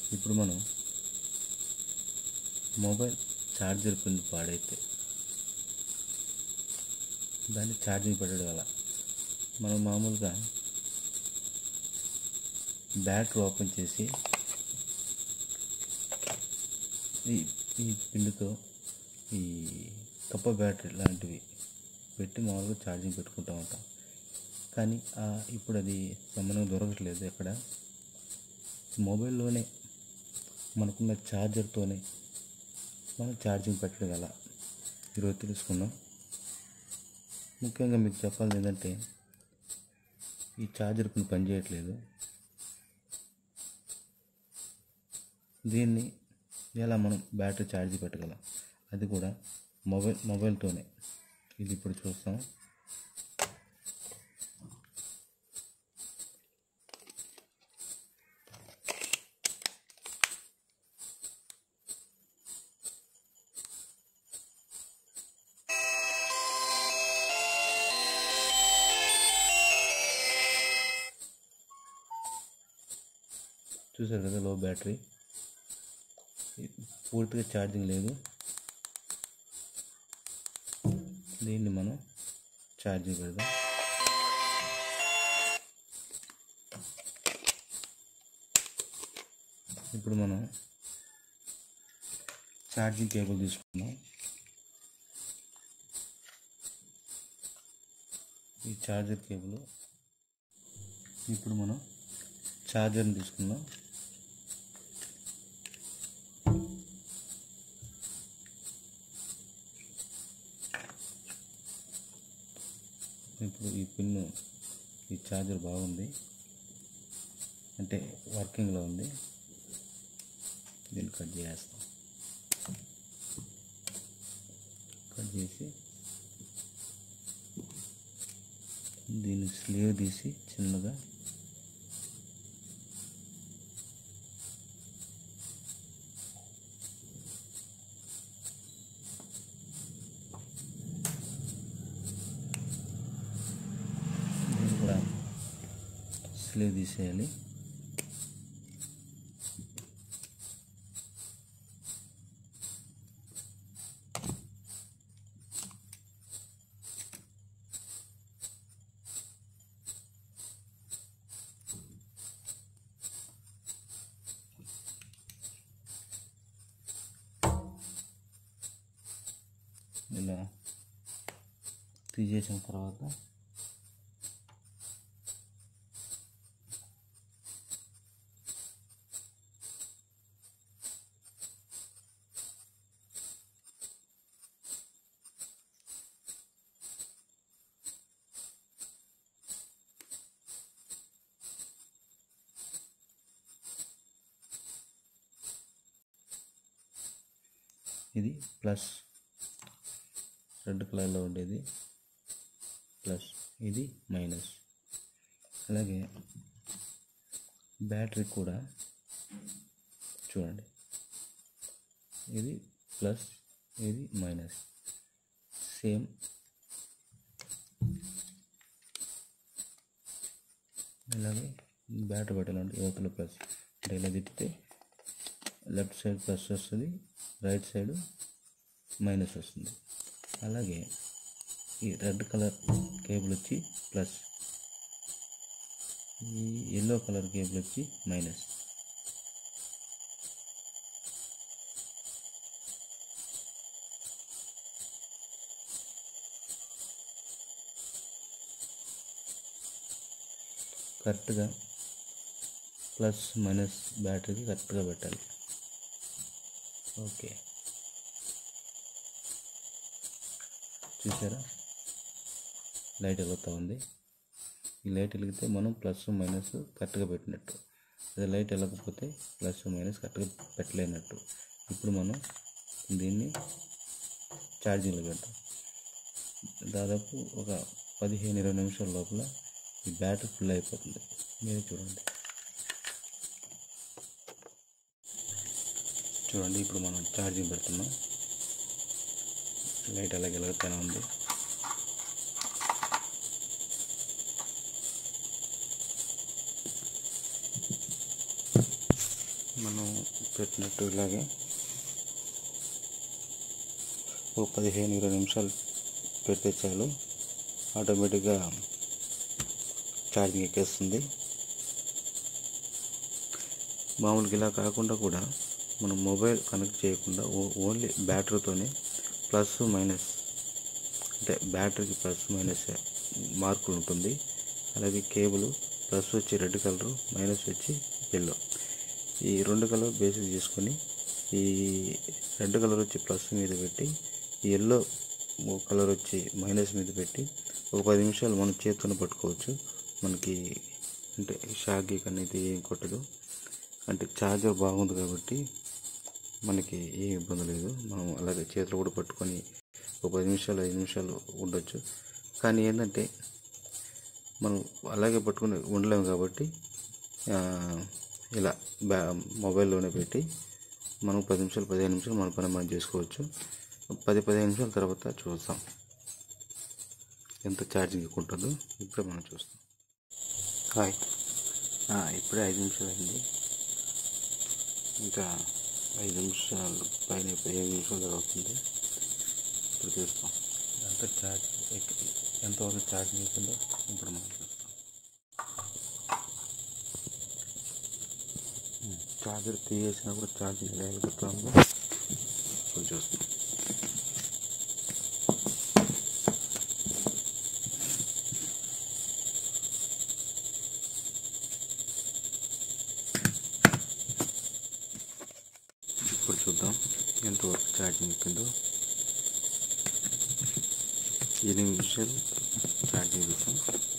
ఇప్పుడు మనం mobile charger pin పాడైతే దాన్ని ఛార్జింగ్ పెట్టడం వల్ల మనం మామూలుగా బ్యాటరీ ఓపెన్ చేసి ఈ ఈ పిండితో ఈ కప్ప బ్యాటరీ లాంటివి పెట్టి మామూలుగా ఛార్జింగ్ పెట్టుకుంటూ ఉంటాం కానీ ఆ ఇప్పుడు అది మనం దొరకట్లేదు ఎక్కడ మొబైల్లోనే మనకున్న ఛార్జర్తోనే మనం ఛార్జింగ్ పెట్టడం ఎలా ఈరోజు తెలుసుకుందాం ముఖ్యంగా మీకు చెప్పాలి ఏంటంటే ఈ ఛార్జర్ పిన్ పనిచేయట్లేదు దీన్ని ఎలా మనం బ్యాటరీ ఛార్జ్ పెట్టగలం అది కూడా మొబైల్ మొబైల్తోనే ఇది ఇప్పుడు చూస్తాం చూసారు కదా లో బ్యాటరీ పూర్తిగా ఛార్జింగ్ లేదు దీన్ని మనం ఛార్జింగ్ పెడదాం ఇప్పుడు మనం ఛార్జింగ్ కేబుల్ తీసుకున్నాం ఈ ఛార్జర్ కేబుల్ ఇప్పుడు మనం ఛార్జర్ని తీసుకుందాం ఇప్పుడు ఈ పిన్ను ఈ ఛార్జర్ బాగుంది అంటే వర్కింగ్లో ఉంది దీన్ని కట్ చేస్తాం కట్ చేసి దీన్ని స్లీవ్ తీసి చిన్నగా దీన్ని కూడా స్లీవ్ తీసేయాలి ఇలా తీసేసిన తర్వాత ఇది ప్లస్ రెడ్ కలర్లో ఉండేది ప్లస్ ఇది మైనస్ అలాగే బ్యాటరీ కూడా చూడండి ఇది ప్లస్ ఇది మైనస్ సేమ్ ఇలాగే బ్యాటరీ పెట్టాలంటే యువతల ప్లస్ అంటే ఇలా తిప్పితే లెఫ్ట్ సైడ్ ప్లస్ వస్తుంది రైట్ సైడ్ మైనస్ వస్తుంది అలాగే ఈ రెడ్ కలర్ కేబుల్ వచ్చి ప్లస్ ఈ ఎల్లో కలర్ కేబుల్ వచ్చి మైనస్ కరెక్ట్గా ప్లస్ మైనస్ బ్యాటరీకి కరెక్ట్గా పెట్టాలి ఓకే చూసారా లైట్ వెలుగుతూ ఉంది ఈ లైట్ వెలిగితే మనం ప్లస్ మైనస్ కరెక్ట్గా పెట్టినట్టు అదే లైట్ వెళ్ళకపోతే ప్లస్ మైనస్ కరెక్ట్గా పెట్టలేనట్టు ఇప్పుడు మనం దీన్ని ఛార్జింగ్లో పెడతాం దాదాపు ఒక పదిహేను ఇరవై నిమిషాల లోపల ఈ బ్యాటరీ ఫుల్ అయిపోతుంది మీరే చూడండి చూడండి ఇప్పుడు మనం ఛార్జింగ్ పెడుతున్నాం లైట్ అలాగే వెలుగుతూనే ఉంది మనం పెట్టినట్టు ఇలాగే ఓ పదిహేను ఇరవై నిమిషాలు పెడితే చాలు ఆటోమేటిక్గా ఛార్జింగ్ ఎక్కేస్తుంది మామూలుగా ఇలా కాకుండా కూడా మనం మొబైల్ కనెక్ట్ చేయకుండా ఓ- ఓన్లీ బ్యాటరీతోనే ప్లస్ మైనస్ అంటే బ్యాటరీకి ప్లస్ మైనస్ మార్కులు ఉంటుంది అలాగే కేబుల్ ప్లస్ వచ్చి రెడ్ కలరు మైనస్ వచ్చి ఎల్లో ఈ రెండు కలర్ బేసిక్ తీసుకొని ఈ రెడ్ కలర్ వచ్చి ప్లస్ మీద పెట్టి ఈ ఎల్లో కలర్ వచ్చి మైనస్ మీద పెట్టి ఒక పది నిమిషాలు మనం చేతితో పట్టుకోవచ్చు మనకి అంటే షాక్ అనేది ఏం కొట్టదు అంటే ఛార్జర్ బాగుంది కాబట్టి మనకి ఏ ఇబ్బంది లేదు మనం అలాగే చేతిలో కూడా పట్టుకొని ఒక పది నిమిషాలు ఐదు నిమిషాలు ఉండొచ్చు కానీ ఏంటంటే మనం అలాగే పట్టుకుని ఉండలేము కాబట్టి ఆ, ఇలా బ్యా మొబైల్లోనే పెట్టి మనం పది నిమిషాలు పదిహేను నిమిషాలు మన పని మనం చేసుకోవచ్చు పది పదిహేను నిమిషాల తర్వాత చూస్తాం ఎంత ఛార్జింగ్ ఎక్కువ ఉంటుందో ఇప్పుడే మనం చూస్తాం హాయ్ ఆ, ఇప్పుడే ఐదు నిమిషాలు అయింది ఇంకా ఐదు నిమిషాలు పైన పదిహేను నిమిషాలు అవుతుంది ఇప్పుడు చూస్తాం ఎంత ఛార్జ్ ఎక్కి ఎంతవరకు ఛార్జింగ్ అవుతుందో ఇప్పుడు మనం చూస్తాం ఉమ్, ఛార్జర్ తీసేసినా కూడా ఛార్జింగ్ ఎలా వెలుగుతుందో ఇప్పుడు చూస్తాం ఇప్పుడు చూద్దాం ఎంతవరకు ఛార్జింగ్ ఎక్కిందో ఎనిమిది నిమిషాలు ఛార్జింగ్ చేసాం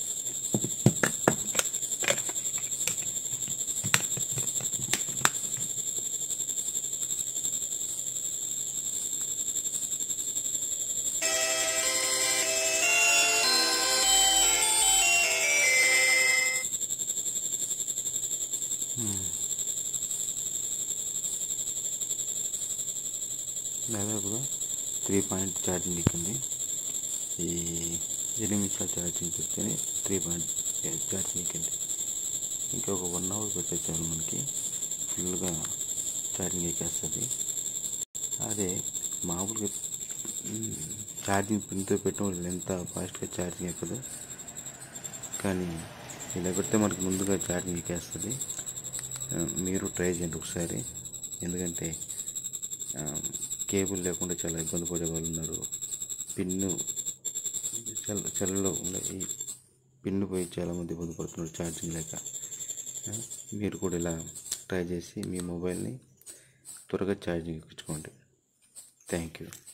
దాదాపుగా త్రీ పాయింట్ ఛార్జింగ్ ఎక్కింది ఈ ఎనిమిది నిమిషాల ఛార్జింగ్ పెడితేనే త్రీ పాయింట్ ఛార్జింగ్ ఎక్కింది ఇంకా ఒక వన్ అవర్ పెట్టే చాలు మనకి ఫుల్గా ఛార్జింగ్ ఎక్కేస్తుంది అదే మామూలుగా మ్, ఛార్జింగ్ పిన్తో పెట్టడం వల్ల ఎంత ఫాస్ట్గా ఛార్జింగ్ ఎక్కదు కానీ ఇలా పెడితే మనకి ముందుగా ఛార్జింగ్ ఎక్కేస్తుంది ఆ, మీరు ట్రై చేయండి ఒకసారి ఎందుకంటే ఆ, కేబుల్ లేకుండా చాలా ఇబ్బంది పడే వాళ్ళు ఉన్నారు పిన్ను చల్ల చల్లలో ఉన్న ఈ పిన్ను పోయి చాలామంది ఇబ్బంది పడుతున్నారు ఛార్జింగ్ లేక ఆ, మీరు కూడా ఇలా ట్రై చేసి మీ మొబైల్ని త్వరగా ఛార్జింగ్ ఎక్కించుకోండి థ్యాంక్ యూ